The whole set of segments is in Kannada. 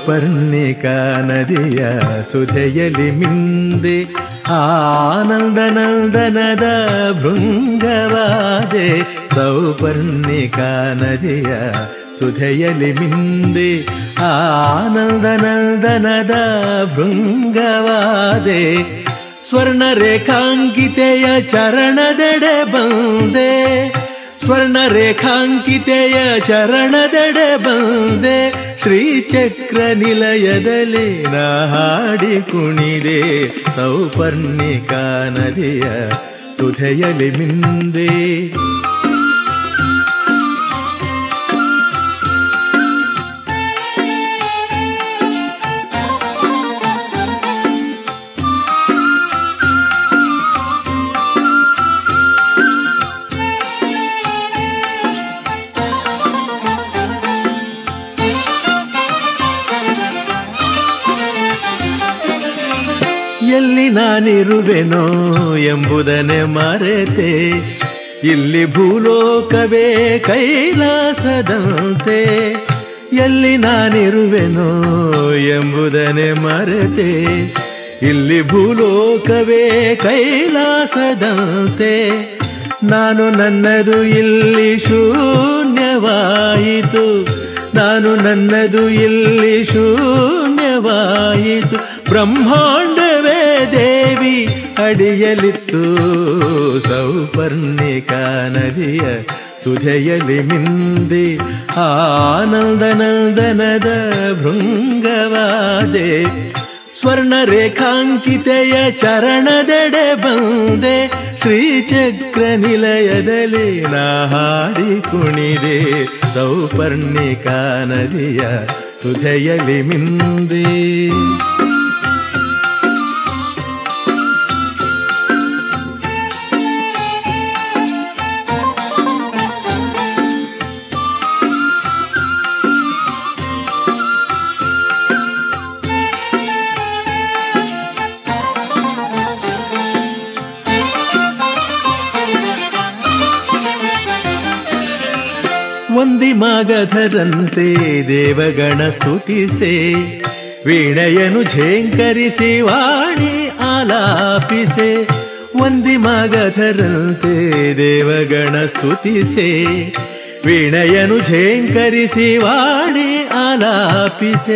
ಸೌಪರ್ಣಿಕಾ ನದಿಯ ಸುಧೆಯಲಿ ಮಿಂದೆ ಆನಂದ ನಂದನದ ಭೃಂಗವಾದೆ ಸೌಪರ್ಣಿಕಾ ನದಿಯ ಸುಧೆಯಲಿ ಮಿಂದೆ ಆನಂದ ನಂದನದ ಭೃಂಗವಾದೆ ಸ್ವರ್ಣ ರೇಖಾಂಕಿತೆಯ ಚರಣದೆಡೆ ಬಂದೆ ಸ್ವರ್ಣ ರೇಖಾಂಕಿತೆಯ ಚರಣದೆಡೆ ಬಂದೆ ಶ್ರೀಚಕ್ರ ನಿಲಯದಲ್ಲಿ ನಾ ಹಾಡಿ ಕುಣಿದೆ ಸೌಪರ್ಣಿಕಾ ನದಿಯ ಸುಧೆಯಲಿ ಮಿಂದೆ ಎಲ್ಲಿ ನಾನಿರುವೆನೋ ಎಂಬುದನ್ನೇ ಮರೆತೆ ಇಲ್ಲಿ ಭೂಲೋಕವೇ ಕೈಲಾಸದಂತೆ ಎಲ್ಲಿ ನಾನಿರುವೆನೋ ಎಂಬುದನ್ನೇ ಮರೆತೆ ಇಲ್ಲಿ ಭೂಲೋಕವೇ ಕೈಲಾಸದಂತೆ ನಾನು ನನ್ನದು ಇಲ್ಲಿ ಶೂನ್ಯವಾಯಿತು ನಾನು ನನ್ನದು ಇಲ್ಲಿ ಶೂನ್ಯವಾಯಿತು ಬ್ರಹ್ಮಾಂಡವೇ ದೇವಿ ಅಡಿಯಲಿತ್ತು ಸೌಪರ್ಣಿಕಾ ನದಿಯ ಸುಧೆಯಲಿ ಮಿಂದೆ ಆನಂದ ನಂದನದ ಭೃಂಗವಾದೆ ಸ್ವರ್ಣ ರೇಖಾಂಕಿತೆಯ ಚರಣದೆಡೆ ಬಂದೆ ಶ್ರೀಚಕ್ರ ನಿಲಯದಲ್ಲಿ ನಾ ಹಾಡಿ ಕುಣಿದೆ ಸೌಪರ್ಣಿಕಾ ನದಿಯ ಸುಧೆಯಲಿ ಮಿಂದೆ ಒಂದಿ ಮಾಗಧರಂತೆ ದೇವಗಣ ಸ್ತುತಿಸೆ ವೀಣೆಯನು ಝೇಂಕರಿಸಿ ವಾಣಿ ಆಲಾಪಿಸೆ ಒಂದಿ ಮಾಗಧರಂತೆ ದೇವಗಣ ಸ್ತುತಿಸೆ ವೀಣೆಯನು ಝೇಂಕರಿಸಿ ವಾಣಿ ಆಲಾಪಿಸೆ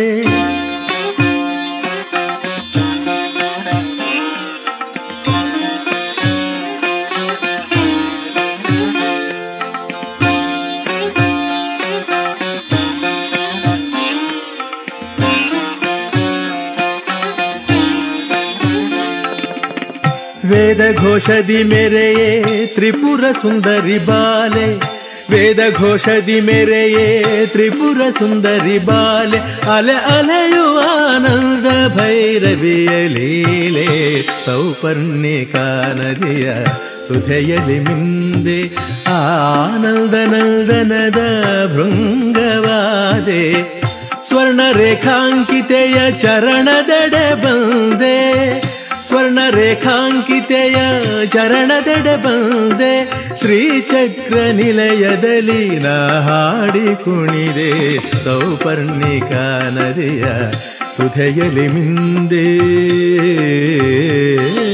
ವೇದ ಘೋಷದಿ ಮೆರೆಯೇ ತ್ರಿಪುರ ಸುಂದರಿ ಬಾಲೆ ವೇದ ಘೋಷದಿ ಮೆರೆಯೇ ತ್ರಿಪುರ ಸುಂದರಿ ಬಾಲೆ ಅಲೆ ಅಲೆಯುವ ಆನಂದ ಭೈರವಿಯ ಲೀಲೆ ಸೌಪರ್ಣಿಕಾ ನದಿಯ ಸುಧೆಯಲಿ ಮಿಂದೆ ಆನಂದ ನಂದನದ ಭೃಂಗವಾದೆ ಸ್ವರ್ಣ ರೇಖಾಂಕಿತೆಯ ಚರಣದೆಡೆ ಬಂದೆ ಸ್ವರ್ಣ ರೇಖಾಂಕಿತೆಯ ಚರಣದೆಡೆ ಬಂದೆ ಶ್ರೀಚಕ್ರ ನಿಲಯದಲ್ಲಿ ನಾ ಹಾಡಿ ಕುಣಿದೆ ಸೌಪರ್ಣಿಕಾ ನದಿಯ ಸುಧೆಯಲಿ ಮಿಂದೆ